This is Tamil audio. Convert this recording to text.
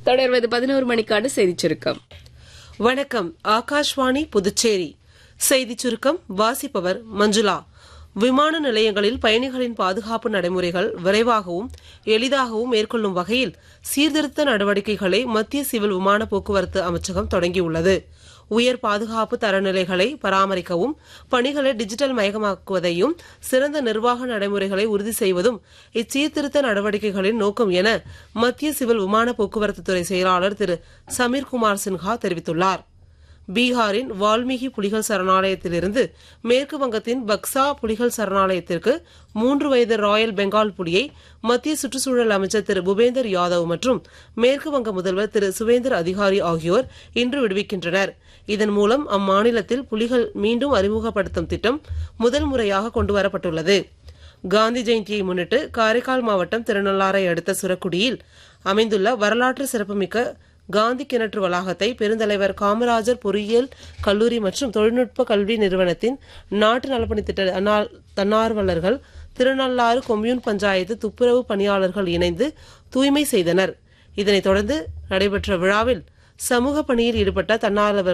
தொடர்வது பதினோரு மணிக்கான செய்திச் சுருக்கம் வணக்கம் ஆகாஷ்வாணி புதுச்சேரி செய்திச் சுருக்கம் வாசிப்பவர் மஞ்சுளா விமான நிலையங்களில் பயணிகளின் பாதுகாப்பு நடைமுறைகள் விரைவாகவும் எளிதாகவும் மேற்கொள்ளும் வகையில் சீர்திருத்த நடவடிக்கைகளை மத்திய சிவில் விமான போக்குவரத்து அமைச்சகம் தொடங்கியுள்ளது உயர் பாதுகாப்பு தரநிலைகளை பராமரிக்கவும் பணிகளை டிஜிட்டல் மயமாக்குவதையும் சிறந்த நிர்வாக நடைமுறைகளை உறுதி செய்வதும் இச்சீர்திருத்த நடவடிக்கைகளின் நோக்கம் என மத்திய சிவில் விமான போக்குவரத்து துறை செயலாளர் திரு சமீர்குமார் சின்ஹா தெரிவித்துள்ளார் பீகாரின் வால்மீகி புலிகள் சரணாலயத்திலிருந்து மேற்கு வங்கத்தின் பக்சா புலிகள் சரணாலயத்திற்கு மூன்று வயது ராயல் பெங்கால் புலியை மத்திய சுற்றுச்சூழல் அமைச்சர் திரு பூபேந்தர் யாதவ் மற்றும் மேற்கு வங்க முதல்வர் திரு சுவேந்தர் அதிகாரி ஆகியோர் இன்று விடுவிக்கின்றனர் இதன் மூலம் அம்மாநிலத்தில் புலிகள் மீண்டும் அறிமுகப்படுத்தும் திட்டம் முதல் முறையாக கொண்டுவரப்பட்டுள்ளது காந்தி ஜெயந்தியை முன்னிட்டு காரைக்கால் மாவட்டம் திருநள்ளாறை அடுத்த சுரக்குடியில் அமைந்துள்ள வரலாற்று சிறப்புமிக்க காந்தி கிணற்று வளாகத்தை பெருந்தலைவர் காமராஜர் பொறியியல் கல்லூரி மற்றும் தொழில்நுட்ப கல்வி நிறுவனத்தின் நாட்டு நலப்பணி திட்ட அன்னா- தன்னார்வலர்கள் திருநள்ளாறு கொம்யூன் பஞ்சாயத்து துப்புரவு பணியாளர்கள் இணைந்து தூய்மை செய்தனர் இதனைத் தொடர்ந்து நடைபெற்ற விழாவில் சமூக பணியில் ஈடுபட்ட தன்னார்வலர்